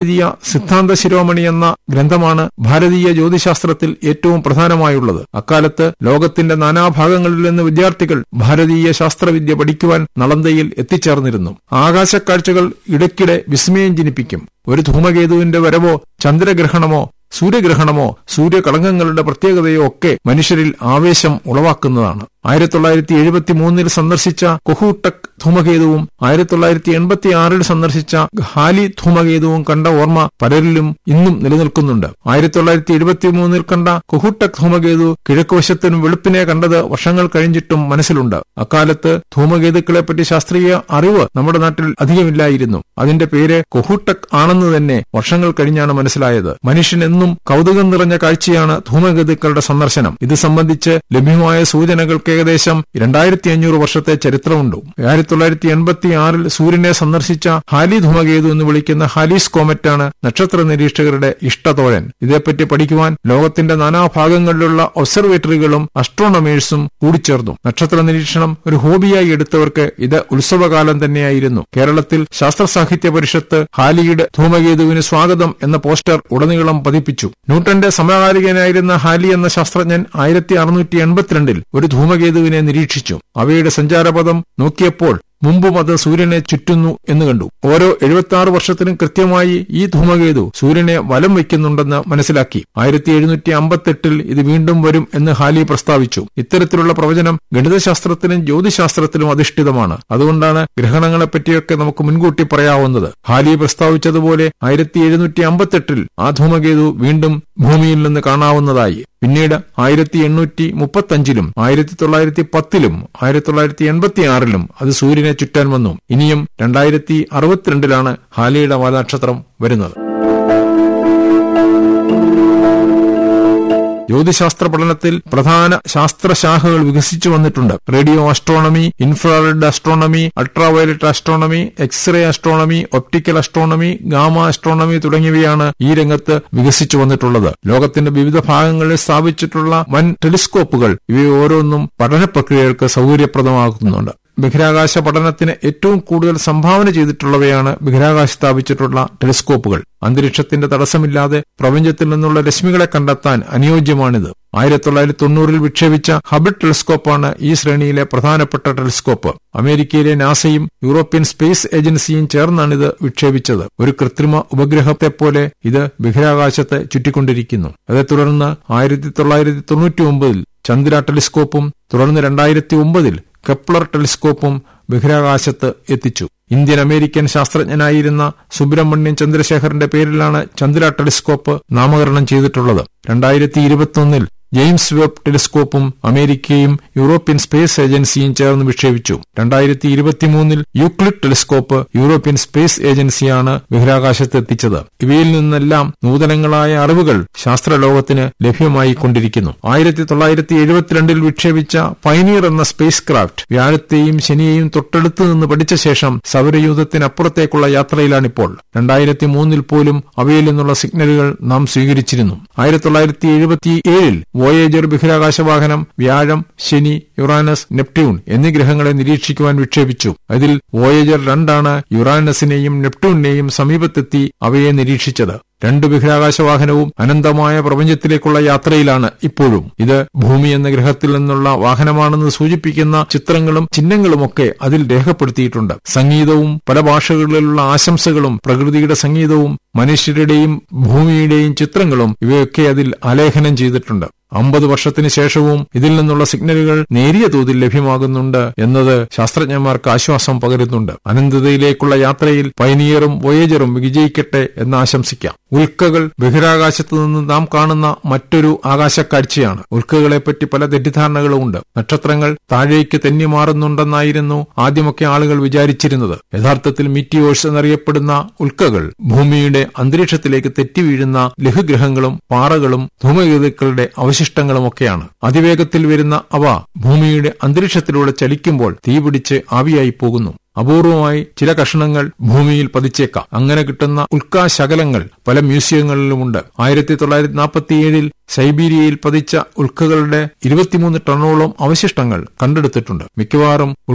എഴുതിയ സിദ്ധാന്ത ശിരോമണി എന്ന ഗ്രന്ഥമാണ് ഭാരതീയ ജ്യോതിശാസ്ത്രത്തിൽ ഏറ്റവും പ്രധാനമായുള്ളത് അക്കാലത്ത് ലോകത്തിന്റെ നാനാഭാഗങ്ങളിൽ നിന്ന് വിദ്യാർത്ഥികൾ ഭാരതീയ ശാസ്ത്രവിദ്യ പഠിക്കുവാൻ നളന്തയിൽ എത്തിച്ചേർന്നിരുന്നു ആകാശക്കാഴ്ചകൾ ഇടയ്ക്കിടെ വിസ്മയം ജനിപ്പിക്കും ഒരു ധൂമകേതുവിന്റെ വരവോ ചന്ദ്രഗ്രഹണമോ സൂര്യഗ്രഹണമോ സൂര്യകളങ്കങ്ങളുടെ പ്രത്യേകതയോ ഒക്കെ മനുഷ്യരിൽ ആവേശം ഉളവാക്കുന്നതാണ് ആയിരത്തി തൊള്ളായിരത്തി എഴുപത്തി മൂന്നിൽ സന്ദർശിച്ച കൊഹൂട്ടക് ധൂമകേതുവും ആയിരത്തി തൊള്ളായിരത്തി എൺപത്തി ആറിൽ സന്ദർശിച്ച ഹാലി ധൂമകേതുവും കണ്ട ഓർമ്മ പലരിലും ഇന്നും നിലനിൽക്കുന്നുണ്ട് ആയിരത്തി തൊള്ളായിരത്തി എഴുപത്തി മൂന്നിൽ കണ്ട കൊഹൂട്ടക് ധൂമകേതു കിഴക്കുവശത്തിനും വെളുപ്പിനെ കണ്ടത് വർഷങ്ങൾ കഴിഞ്ഞിട്ടും മനസ്സിലുണ്ട് അക്കാലത്ത് ധൂമകേതുക്കളെപ്പറ്റി ശാസ്ത്രീയ അറിവ് നമ്മുടെ നാട്ടിൽ അധികമില്ലായിരുന്നു അതിന്റെ പേര് കൊഹൂട്ടക് ആണെന്ന് തന്നെ വർഷങ്ങൾ കഴിഞ്ഞാണ് മനസ്സിലായത് മനുഷ്യൻ എന്നും കൗതുകം നിറഞ്ഞ കാഴ്ചയാണ് ധൂമകേതുക്കളുടെ സന്ദർശനം ഇത് സംബന്ധിച്ച് ലഭ്യമായ സൂചനകൾക്ക് ഏകദേശം രണ്ടായിരത്തി അഞ്ഞൂറ് വർഷത്തെ ചരിത്രമുണ്ട് ആയിരത്തി തൊള്ളായിരത്തി എൺപത്തി ആറിൽ സൂര്യനെ സന്ദർശിച്ച ഹാലി ധൂമകേതു എന്ന് വിളിക്കുന്ന ഹാലീസ് കോമറ്റാണ് നക്ഷത്ര നിരീക്ഷകരുടെ ഇഷ്ടതോഴൻ ഇതേപ്പറ്റി പഠിക്കുവാൻ ലോകത്തിന്റെ നാനാഭാഗങ്ങളിലുള്ള ഒബ്സർവേറ്ററികളും അസ്ട്രോണമേഴ്സും കൂടിച്ചേർന്നു നക്ഷത്ര നിരീക്ഷണം ഒരു ഹോബിയായി എടുത്തവർക്ക് ഇത് ഉത്സവകാലം തന്നെയായിരുന്നു കേരളത്തിൽ ശാസ്ത്ര സാഹിത്യ പരിഷത്ത് ഹാലിയുടെ ധൂമകേതുവിന് സ്വാഗതം എന്ന പോസ്റ്റർ ഉടനീളം പതിപ്പിച്ചു ന്യൂട്ടന്റെ സമകാലികനായിരുന്ന ഹാലി എന്ന ശാസ്ത്രജ്ഞൻ ആയിരത്തി അറുന്നൂറ്റി എൺപത്തിരണ്ടിൽ ഒരു ധൂമകേതുവിനെ നിരീക്ഷിച്ചു അവയുടെ സഞ്ചാരപഥം നോക്കിയപ്പോൾ മുമ്പും അത് സൂര്യനെ ചുറ്റുന്നു എന്ന് കണ്ടു ഓരോ എഴുപത്തി ആറ് വർഷത്തിനും കൃത്യമായി ഈ ധൂമകേതു സൂര്യനെ വലം വയ്ക്കുന്നുണ്ടെന്ന് മനസ്സിലാക്കി ആയിരത്തി എഴുന്നൂറ്റി അമ്പത്തെട്ടിൽ ഇത് വീണ്ടും വരും എന്ന് ഹാലി പ്രസ്താവിച്ചു ഇത്തരത്തിലുള്ള പ്രവചനം ഗണിതശാസ്ത്രത്തിലും ജ്യോതിശാസ്ത്രത്തിലും അധിഷ്ഠിതമാണ് അതുകൊണ്ടാണ് ഗ്രഹണങ്ങളെപ്പറ്റിയൊക്കെ നമുക്ക് മുൻകൂട്ടി പറയാവുന്നത് ഹാലി പ്രസ്താവിച്ചതുപോലെ ആയിരത്തി എഴുന്നൂറ്റി അമ്പത്തെട്ടിൽ ആ ധൂമകേതു വീണ്ടും ഭൂമിയിൽ നിന്ന് കാണാവുന്നതായി പിന്നീട് ആയിരത്തി എണ്ണൂറ്റി മുപ്പത്തഞ്ചിലും ആയിരത്തി തൊള്ളായിരത്തി പത്തിലും ആയിരത്തി തൊള്ളായിരത്തി എൺപത്തി ആറിലും അത് സൂര്യനെ ചുറ്റാൻ വന്നു ഇനിയും രണ്ടായിരത്തി അറുപത്തിരണ്ടിലാണ് ഹാലിയുടെ വാലനക്ഷത്രം വരുന്നത് ജ്യോതിശാസ്ത്ര പഠനത്തിൽ പ്രധാന ശാസ്ത്രശാഖകൾ വികസിച്ചു വന്നിട്ടുണ്ട് radio astronomy infrared astronomy ultraviolet astronomy X ray astronomy optical astronomy gamma astronomy തുടങ്ങിയവയാണ് ഈ രംഗത്ത് വികസിച്ചു വന്നിട്ടുള്ളത് ലോകത്തിന്റെ വിവിധ ഭാഗങ്ങളിൽ സ്ഥാപിച്ചിട്ടുള്ള വൻ ടെലിസ്കോപ്പുകൾ ഇവ ഓരോന്നും പഠന പ്രക്രിയകൾക്ക് സൗകര്യപ്രദമാക്കുന്നുണ്ട് ബഹിരാകാശ പഠനത്തിന് ഏറ്റവും കൂടുതൽ സംഭാവന ചെയ്തിട്ടുള്ളവയാണ് ബഹിരാകാശ സ്ഥാപിച്ചിട്ടുള്ള ടെലിസ്കോപ്പുകൾ അന്തരീക്ഷത്തിന്റെ തടസ്സമില്ലാതെ പ്രപഞ്ചത്തിൽ നിന്നുള്ള രശ്മികളെ കണ്ടെത്താൻ അനുയോജ്യമാണിത് ആയിരത്തി തൊള്ളായിരത്തി തൊണ്ണൂറിൽ വിക്ഷേപിച്ച ഹബിൾ ടെലിസ്കോപ്പാണ് ഈ ശ്രേണിയിലെ പ്രധാനപ്പെട്ട ടെലിസ്കോപ്പ് അമേരിക്കയിലെ നാസയും യൂറോപ്യൻ സ്പേസ് ഏജൻസിയും ചേർന്നാണിത് വിക്ഷേപിച്ചത് ഒരു കൃത്രിമ ഉപഗ്രഹത്തെ പോലെ ഇത് ബഹിരാകാശത്തെ ചുറ്റിക്കൊണ്ടിരിക്കുന്നു അതേ തുടർന്ന് ആയിരത്തി തൊള്ളായിരത്തി തൊണ്ണൂറ്റി ഒമ്പതിൽ ചന്ദ്ര ടെലിസ്കോപ്പും തുടർന്ന് രണ്ടായിരത്തി ഒമ്പതിൽ കെപ്ലർ ടെലിസ്കോപ്പും ബഹിരാകാശത്ത് എത്തിച്ചു ഇന്ത്യൻ അമേരിക്കൻ ശാസ്ത്രജ്ഞനായിരുന്ന സുബ്രഹ്മണ്യൻ ചന്ദ്രശേഖറിന്റെ പേരിലാണ് ചന്ദ്ര ടെലിസ്കോപ്പ് നാമകരണം ചെയ്തിട്ടുള്ളത് രണ്ടായിരത്തി ഇരുപത്തിയൊന്നിൽ ജെയിംസ് വെബ് ടെലിസ്കോപ്പും അമേരിക്കയും യൂറോപ്യൻ സ്പേസ് ഏജൻസിയും ചേർന്ന് വിക്ഷേപിച്ചു രണ്ടായിരത്തി ഇരുപത്തിമൂന്നിൽ യൂക്ലിഡ് ടെലിസ്കോപ്പ് യൂറോപ്യൻ സ്പേസ് ഏജൻസിയാണ് ബഹിരാകാശത്ത് എത്തിച്ചത് ഇവയിൽ നിന്നെല്ലാം നൂതനങ്ങളായ അറിവുകൾ ശാസ്ത്രലോകത്തിന് ലഭ്യമായി കൊണ്ടിരിക്കുന്നു ആയിരത്തി തൊള്ളായിരത്തി എഴുപത്തിരണ്ടിൽ വിക്ഷേപിച്ച പൈനീർ എന്ന സ്പേസ് ക്രാഫ്റ്റ് വ്യാഴത്തെയും ശനിയെയും തൊട്ടടുത്ത് നിന്ന് പഠിച്ച ശേഷം സൗരയൂഥത്തിനപ്പുറത്തേക്കുള്ള യാത്രയിലാണിപ്പോൾ രണ്ടായിരത്തി മൂന്നിൽ പോലും അവയിൽ നിന്നുള്ള സിഗ്നലുകൾ നാം സ്വീകരിച്ചിരുന്നു ആയിരത്തി തൊള്ളായിരത്തി എഴുപത്തി ഏഴിൽ വോയേജർ ബഹിരാകാശ വാഹനം വ്യാഴം ശനി യുറാനസ് നെപ്റ്റ്യൂൺ എന്നീ ഗ്രഹങ്ങളെ നിരീക്ഷിക്കുവാൻ വിക്ഷേപിച്ചു അതിൽ വോയേജർ രണ്ടാണ് യുറാനസിനെയും നെപ്റ്റ്യൂണിനെയും സമീപത്തെത്തി അവയെ നിരീക്ഷിച്ചത് രണ്ട് ബഹിരാകാശ വാഹനവും അനന്തമായ പ്രപഞ്ചത്തിലേക്കുള്ള യാത്രയിലാണ് ഇപ്പോഴും ഇത് ഭൂമി എന്ന ഗ്രഹത്തിൽ നിന്നുള്ള വാഹനമാണെന്ന് സൂചിപ്പിക്കുന്ന ചിത്രങ്ങളും ചിഹ്നങ്ങളുമൊക്കെ അതിൽ രേഖപ്പെടുത്തിയിട്ടുണ്ട് സംഗീതവും പല ഭാഷകളിലുള്ള ആശംസകളും പ്രകൃതിയുടെ സംഗീതവും മനുഷ്യരുടെയും ഭൂമിയുടെയും ചിത്രങ്ങളും ഇവയൊക്കെ അതിൽ ആലേഖനം ചെയ്തിട്ടുണ്ട് അമ്പത് വർഷത്തിന് ശേഷവും ഇതിൽ നിന്നുള്ള സിഗ്നലുകൾ നേരിയ തോതിൽ ലഭ്യമാകുന്നുണ്ട് എന്നത് ശാസ്ത്രജ്ഞന്മാർക്ക് ആശ്വാസം പകരുന്നുണ്ട് അനന്തതയിലേക്കുള്ള യാത്രയിൽ പൈനിയറും വോയേജറും വിജയിക്കട്ടെ എന്ന് ആശംസിക്കാം ഉൽക്കകൾ ബഹിരാകാശത്ത് നിന്ന് നാം കാണുന്ന മറ്റൊരു ആകാശക്കാഴ്ചയാണ് ഉൽക്കകളെപ്പറ്റി പല തെറ്റിദ്ധാരണകളും ഉണ്ട് നക്ഷത്രങ്ങൾ താഴേക്ക് തെന്നി മാറുന്നുണ്ടെന്നായിരുന്നു ആദ്യമൊക്കെ ആളുകൾ വിചാരിച്ചിരുന്നത് യഥാർത്ഥത്തിൽ മിറ്റിയോഴ്സ് എന്നറിയപ്പെടുന്ന ഉൽക്കകൾ ഭൂമിയുടെ അന്തരീക്ഷത്തിലേക്ക് തെറ്റി വീഴുന്ന ലഘുഗ്രഹങ്ങളും പാറകളും ധൂമകേതുക്കളുടെ അവശിഷ്ടങ്ങളുമൊക്കെയാണ് അതിവേഗത്തിൽ വരുന്ന അവ ഭൂമിയുടെ അന്തരീക്ഷത്തിലൂടെ ചലിക്കുമ്പോൾ തീപിടിച്ച് ആവിയായി പോകുന്നു അപൂർവമായി ചില കഷണങ്ങൾ ഭൂമിയിൽ പതിച്ചേക്കാം അങ്ങനെ കിട്ടുന്ന ഉൽക്കാശകലങ്ങൾ പല മ്യൂസിയങ്ങളിലുമുണ്ട് ആയിരത്തി തൊള്ളായിരത്തി നാൽപ്പത്തിയേഴിൽ സൈബീരിയയിൽ പതിച്ച ഉൽക്കകളുടെ ഇരുപത്തിമൂന്ന് ടണ്ണോളം അവശിഷ്ടങ്ങൾ കണ്ടെടുത്തിട്ടുണ്ട് മിക്കവാറും